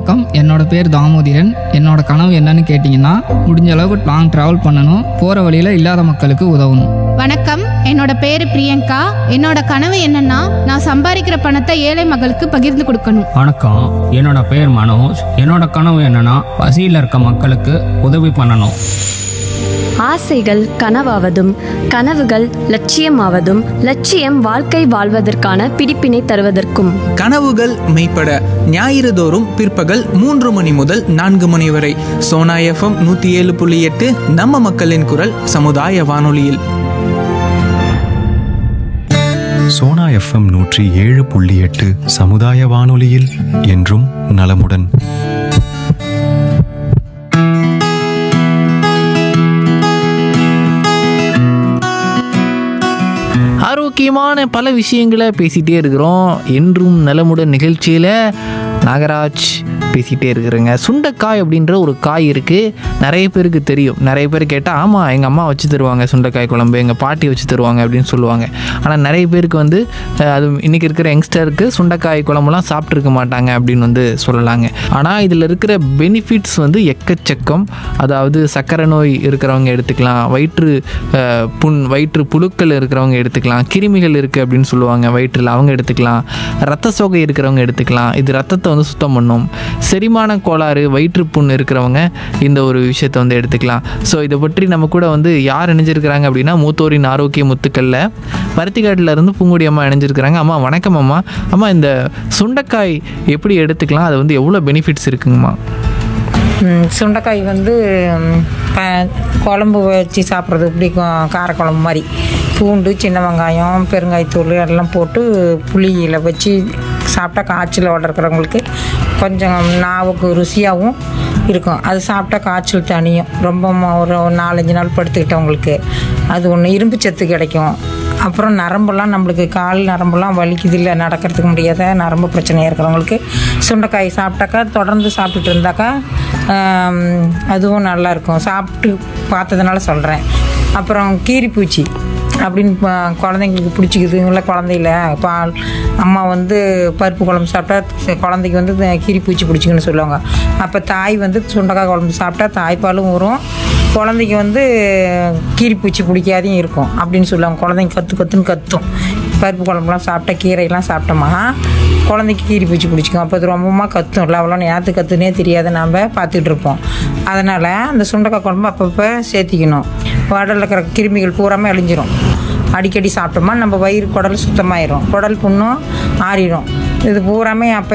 வணக்கம் என்னோட பேர் தாமோதிரன் என்னோட கனவு என்னன்னு கேட்டிங்கன்னா முடிஞ்ச அளவுக்கு லாங் ட்ராவல் பண்ணணும் போகிற வழியில் இல்லாத மக்களுக்கு உதவணும் வணக்கம் என்னோட பேரு பிரியங்கா என்னோட கனவு என்னன்னா நான் சம்பாதிக்கிற பணத்தை ஏழை மக்களுக்கு பகிர்ந்து கொடுக்கணும் வணக்கம் என்னோட பேர் மனோஜ் என்னோட கனவு என்னன்னா பசியில் இருக்க மக்களுக்கு உதவி பண்ணணும் ஆசைகள் கனவாவதும் கனவுகள் லட்சியமாவதும் லட்சியம் வாழ்க்கை வாழ்வதற்கான பிடிப்பினை தருவதற்கும் கனவுகள் மெய்ப்பட ஞாயிறு தோறும் பிற்பகல் மூன்று மணி முதல் நான்கு மணி வரை சோனா எஃப்எம் நூற்றி ஏழு புள்ளி எட்டு நம்ம மக்களின் குரல் சமுதாய வானொலியில் சோனா எஃப்எம் நூற்றி ஏழு புள்ளி எட்டு சமுதாய வானொலியில் என்றும் நலமுடன் ஆரோக்கியமான பல விஷயங்களை பேசிகிட்டே இருக்கிறோம் என்றும் நலமுடன் நிகழ்ச்சியில் நாகராஜ் பேசிகிட்டே இருக்கிறேங்க சுண்டைக்காய் அப்படின்ற ஒரு காய் இருக்குது நிறைய பேருக்கு தெரியும் நிறைய பேர் கேட்டால் ஆமாம் எங்கள் அம்மா வச்சு தருவாங்க சுண்டைக்காய் குழம்பு எங்கள் பாட்டி வச்சு தருவாங்க அப்படின்னு சொல்லுவாங்க ஆனால் நிறைய பேருக்கு வந்து அஹ், அது இன்றைக்கி இருக்கிற யங்ஸ்டருக்கு சுண்டைக்காய் குழம்புலாம் சாப்பிட்ருக்க மாட்டாங்க அப்படின்னு வந்து சொல்லலாங்க ஆனால் இதில் இருக்கிற பெனிஃபிட்ஸ் வந்து எக்கச்சக்கம் அதாவது சர்க்கரை நோய் இருக்கிறவங்க எடுத்துக்கலாம் வயிற்று அஹ், புண் வயிற்று புழுக்கள் இருக்கிறவங்க எடுத்துக்கலாம் கிருமிகள் இருக்குது அப்படின்னு சொல்லுவாங்க வயிற்றில் அவங்க எடுத்துக்கலாம் ரத்த சோகை இருக்கிறவங்க எடுத்துக்கலாம் இது ரத்தத்தை வந்து சுத்தம் பண்ணும் செரிமான கோளாறு வயிற்று புண் இருக்கிறவங்க இந்த ஒரு விஷயத்தை வந்து எடுத்துக்கலாம் ஸோ இதை பற்றி நம்ம கூட வந்து யார் இணைஞ்சிருக்கிறாங்க அப்படின்னா மூத்தோரின் ஆரோக்கிய முத்துக்களில் பருத்திக்காட்டில் இருந்து பூங்குடி அம்மா இணைஞ்சிருக்கிறாங்க அம்மா வணக்கம் அம்மா அம்மா இந்த சுண்டைக்காய் எப்படி எடுத்துக்கலாம் அது வந்து எவ்வளோ பெனிஃபிட்ஸ் இருக்குங்கம்மா ம், சுண்டைக்காய் வந்து ம், ப- குழம்பு வச்சு சாப்பிட்றது இப்படி கா- காரக்குழம்பு மாதிரி பூண்டு சின்ன வெங்காயம் பெருங்காயத்தூள் எல்லாம் போட்டு புளியில் வச்சு சாப்பிட்டா காய்ச்சல் இருக்கிறவங்களுக்கு கொஞ்சம் நாவுக்கு ருசியாகவும் இருக்கும் அது சாப்பிட்டா காய்ச்சல் தனியும் ரொம்ப ம- ஒரு நாலஞ்சு நாள் படுத்துக்கிட்டவங்களுக்கு அது ஒன்று இரும்பு சத்து கிடைக்கும் அப்புறம் நரம்பெல்லாம் நம்மளுக்கு கால் நரம்பெல்லாம் வலிக்குது இல்லை நடக்கிறதுக்கு முடியாத நரம்பு பிரச்சனையாக இருக்கிறவங்களுக்கு சுண்டைக்காய் சாப்பிட்டாக்கா தொடர்ந்து சாப்பிட்டுட்டு இருந்தாக்கா ஆம், அதுவும் நல்லா இருக்கும் சாப்பிட்டு பார்த்ததுனால சொல்கிறேன் அப்புறம் கீரிப்பூச்சி அப்படின்னு ப- குழந்தைங்களுக்கு பிடிச்சிக்குதுங்கள குழந்தையில பால் அம்மா வந்து பருப்பு குழம்பு சாப்பிட்டா ச- குழந்தைக்கு வந்து இந்த கீரிப்பூச்சி பிடிச்சிக்குன்னு சொல்லுவாங்க அப்போ தாய் வந்து சுண்டைக்காய் குழம்பு சாப்பிட்டா தாய்ப்பாலும் வரும் குழந்தைக்கு வந்து கீரிப்பூச்சி பிடிக்காதையும் இருக்கும் அப்படின்னு சொல்லுவாங்க குழந்தைங்க கற்று கற்றுன்னு கத்தும் பருப்பு குழம்புலாம் சாப்பிட்டா கீரையெல்லாம் சாப்பிட்டோமா குழந்தைக்கு கீரி பூச்சி பிடிச்சிக்கும் அப்போ அது ரொம்பமா கத்தும் இல்லை அவ்வளோ நேற்று கத்துனே தெரியாத நாம் பார்த்துக்கிட்டு இருப்போம் அதனால் அந்த சுண்டைக்காய் குழம்பு அப்பப்போ சேர்த்திக்கணும் உடலில் இருக்கிற கிருமிகள் பூராமே அழிஞ்சிரும் அடிக்கடி சாப்பிட்டோமா நம்ம வயிறு குடல் சுத்தமாயிரும் குடல் புண்ணும் ஆறிடும் இது பூராமே அப்போ